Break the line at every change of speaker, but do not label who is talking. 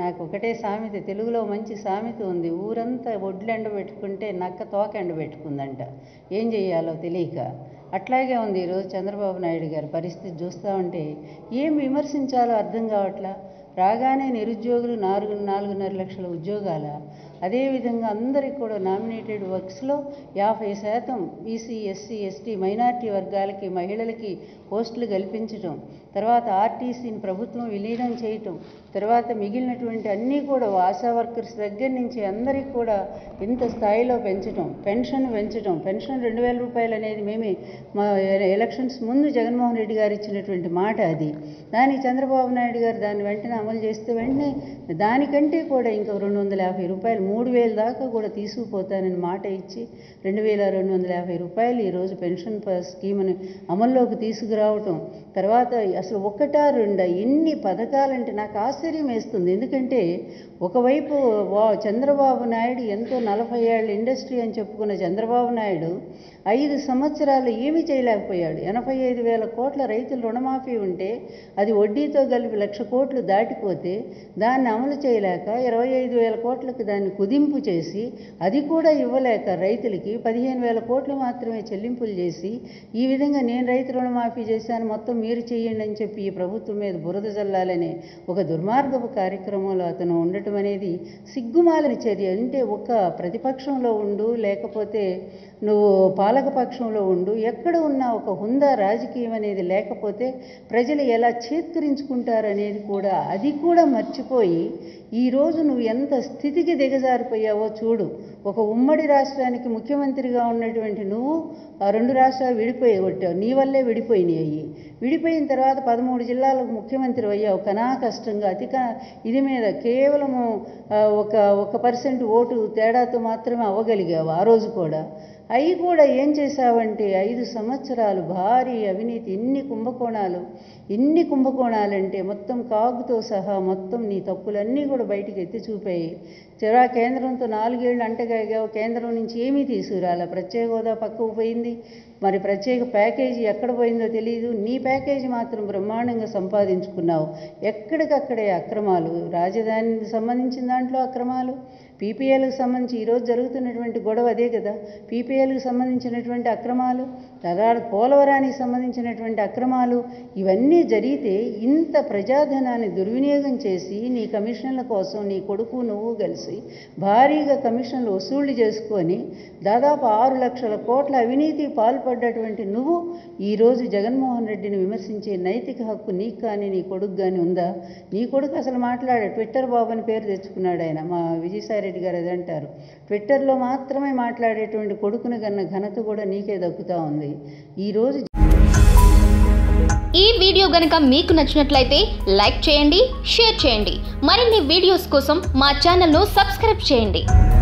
నాకు ఒకటే సామెత తెలుగులో మంచి సామెత ఉంది ఊరంతా ఒడ్లు ఎండబెట్టుకుంటే నక్క తోక ఎండబెట్టుకుందంట ఏం చెయ్యాలో తెలియక అట్లాగే ఉంది ఈరోజు చంద్రబాబు నాయుడు గారి పరిస్థితి చూస్తూ ఉంటే ఏం విమర్శించాలో అర్థం కావట్లా రాగానే నిరుద్యోగులు నాలుగు నాలుగున్నర లక్షల ఉద్యోగాల అదేవిధంగా అందరికి కూడా నామినేటెడ్ వర్క్స్లో యాభై శాతం బీసీ ఎస్సీ ఎస్టీ మైనార్టీ వర్గాలకి మహిళలకి పోస్టులు కల్పించటం తర్వాత ఆర్టీసీని ప్రభుత్వం విలీనం చేయటం తర్వాత మిగిలినటువంటి అన్నీ కూడా ఆశా వర్కర్స్ దగ్గర నుంచి అందరికీ కూడా ఇంత స్థాయిలో పెంచటం పెన్షన్ పెంచటం పెన్షన్ రెండు వేల రూపాయలు అనేది మేమే మా ఎలక్షన్స్ ముందు జగన్మోహన్ రెడ్డి గారు ఇచ్చినటువంటి మాట అది దానికి చంద్రబాబు నాయుడు గారు దాన్ని వెంటనే అమలు చేస్తే వెంటనే దానికంటే కూడా ఇంకా రెండు వందల యాభై రూపాయలు మూడు వేల దాకా కూడా తీసుకుపోతానని మాట ఇచ్చి రెండు వేల రెండు వందల యాభై రూపాయలు ఈరోజు పెన్షన్ ప- స్కీమ్ని అమల్లోకి తీసుకురావటం తర్వాత అసలు ఒకటా రెండా ఎన్ని పథకాలంటే నాకు ఆశ్చర్యం వేస్తుంది ఎందుకంటే ఒకవైపు వా చంద్రబాబు నాయుడు ఎంతో నలభై ఏళ్ళ ఇండస్ట్రీ అని చెప్పుకున్న చంద్రబాబు నాయుడు ఐదు సంవత్సరాలు ఏమీ చేయలేకపోయాడు ఎనభై ఐదు వేల కోట్ల రైతుల రుణమాఫీ ఉంటే అది వడ్డీతో కలిపి లక్ష కోట్లు దాటిపోతే దాన్ని అమలు చేయలేక ఇరవై ఐదు వేల కోట్లకు దాన్ని కుదింపు చేసి అది కూడా ఇవ్వలేక రైతులకి పదిహేను వేల కోట్లు మాత్రమే చెల్లింపులు చేసి ఈ విధంగా నేను రైతు రుణమాఫీ చేశాను మొత్తం మీరు చేయండి అని చెప్పి ఈ ప్రభుత్వం మీద బురద జల్లాలనే ఒక దుర్మార్గపు కార్యక్రమంలో అతను ఉండటం అనేది సిగ్గుమాలని చర్య అంటే ఒక ప్రతిపక్షంలో ఉండు లేకపోతే నువ్వు పాలకపక్షంలో ఉండు ఎక్కడ ఉన్నా ఒక హుందా రాజకీయం అనేది లేకపోతే ప్రజలు ఎలా చేత్కరించుకుంటారనేది కూడా అది కూడా మర్చిపోయి ఈరోజు నువ్వు ఎంత స్థితికి దిగజారిపోయావో చూడు ఒక ఉమ్మడి రాష్ట్రానికి ముఖ్యమంత్రిగా ఉన్నటువంటి నువ్వు ఆ రెండు రాష్ట్రాలు విడిపోయి కొట్టావు నీ వల్లే విడిపోయినాయి అయ్యి విడిపోయిన తర్వాత పదమూడు జిల్లాలకు ముఖ్యమంత్రి అయ్యావు కనా కష్టంగా అతి క- ఇది మీద కేవలము ఆ, ఒక ఒక పర్సెంట్ ఓటు తేడాతో మాత్రమే అవ్వగలిగావు ఆ రోజు కూడా అవి కూడా ఏం చేశావంటే ఐదు సంవత్సరాలు భారీ అవినీతి ఇన్ని కుంభకోణాలు ఇన్ని కుంభకోణాలంటే మొత్తం కాగుతో సహా మొత్తం నీ తప్పులన్నీ కూడా బయటికి ఎత్తి చూపాయి చిరా కేంద్రంతో నాలుగేళ్లు అంటగాగావు కేంద్రం నుంచి ఏమీ తీసుకురాలా ప్రత్యేక హోదా పక్కకు పోయింది మరి ప్రత్యేక ప్యాకేజీ ఎక్కడ పోయిందో తెలియదు నీ ప్యాకేజీ మాత్రం బ్రహ్మాండంగా సంపాదించుకున్నావు ఎక్కడికక్కడే అక్రమాలు రాజధానికి సంబంధించిన దాంట్లో అక్రమాలు పీపీఎల్కి సంబంధించి ఈరోజు జరుగుతున్నటువంటి గొడవ అదే కదా పీపీఎల్కి సంబంధించినటువంటి అక్రమాలు తర్వాత పోలవరానికి సంబంధించినటువంటి అక్రమాలు ఇవన్నీ జరిగితే ఇంత ప్రజాధనాన్ని దుర్వినియోగం చేసి నీ కమిషన్ల కోసం నీ కొడుకు నువ్వు కలిసి భారీగా కమిషన్లు వసూళ్లు చేసుకొని దాదాపు ఆరు లక్షల కోట్ల అవినీతి పాల్పడ్డటువంటి నువ్వు ఈరోజు జగన్మోహన్ రెడ్డిని విమర్శించే నైతిక హక్కు నీకు కానీ నీ కొడుకు కానీ ఉందా నీ కొడుకు అసలు మాట్లాడాడు ట్విట్టర్ బాబు అని పేరు తెచ్చుకున్నాడు ఆయన మా విజయసాయిరెడ్డి గారు అది అంటారు ట్విట్టర్లో మాత్రమే మాట్లాడేటువంటి కొడుకుని కన్న ఘనత కూడా నీకే దక్కుతా ఉంది ఈరోజు
ఈ వీడియో గనక మీకు నచ్చినట్లయితే లైక్ చేయండి షేర్ చేయండి మరిన్ని వీడియోస్ కోసం మా ఛానల్ను సబ్స్క్రైబ్ చేయండి